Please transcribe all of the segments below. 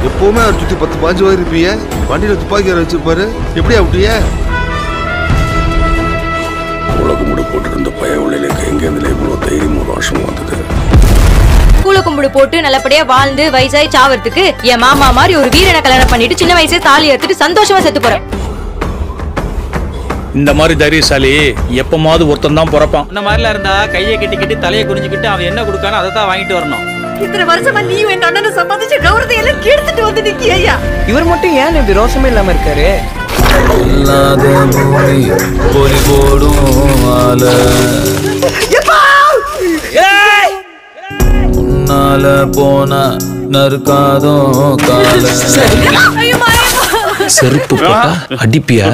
எப்பவுமே அவர் சுத்தி பத்து பாஞ்சு பேர் இருப்பீங்க வண்டியில துப்பாக்கி வேற வச்சிருப்பாரு எப்படி அப்படிய உலகம் முடி போட்டிருந்த பய உள்ளிലേക്ക് எங்கேருந்து இவ்வளோ தைரியமும் ரோஷமும் வந்தது கூல கும்பிடு போட்டு நல்லபடியா வாழ்ந்து வயசாய் சாவறதுக்கு என் மாமா மாதிரி ஒரு வீரனை கல்யாணம் பண்ணிட்டு சின்ன வயசே தாலி எடுத்துட்டு சந்தோஷமா செத்து போறேன் இந்த மாதிரி தைரியசாலி எப்பமாவது ஒருத்தன் தான் பிறப்பான் இந்த மாதிரிலாம் இருந்தா கையை கட்டிக்கிட்டு தலையை குனிஞ்சுக்கிட்டு அவன் என்ன கொடுக்கானோ அதை தான் வாங்கிட்டு வரணும் இத்தனை வருஷமா நீயும் எங்க அண்ணனை சம்பாதிச்சு கௌரவத்தை எல்லாம் கெடுத்துட்டு வந்து நிக்கியா இவர் மட்டும் ஏன் இப்படி ரோஷமே இல்லாம இருக்காரு இல்லாத பூமி பொறி போடும் ஆல உன்னால போன நறுக்காதோ கால செருப்பு போட்டா அடிப்பியா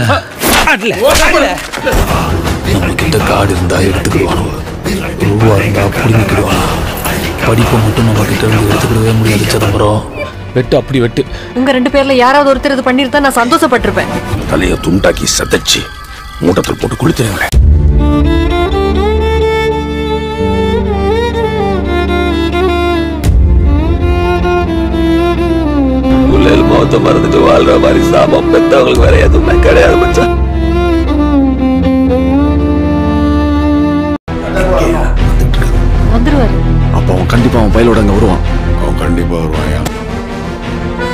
நம்ம கிட்ட காடு இருந்தா எடுத்துக்கிடுவானோ ரூபா இருந்தா புடிங்கிக்கிடுவானோ படிப்பை மட்டும் நம்ம கிட்ட இருந்து எடுத்துக்கிடவே முடியாது சிதம்பரம் வெட்டு அப்படி வெட்டு உங்க ரெண்டு பேர்ல யாராவது ஒருத்தர் இது பண்ணிருந்தா நான் சந்தோஷப்பட்டிருப்பேன் தலையை துண்டாக்கி சதைச்சு மூட்டத்தில் போட்டு குளித்துறீங்களே புள்ளைகள் மௌத்த மறந்துட்டு வாழ்ற மாதிரி சாபம் பெத்தவங்களுக்கு வேற எதுவுமே கிடையாது மச்சான் வந்துருவாரு அப்போ அவன் கண்டிப்பா அவன் பயிலோட அங்க வருவான் அவன் கண்டிப்பா வருவாயா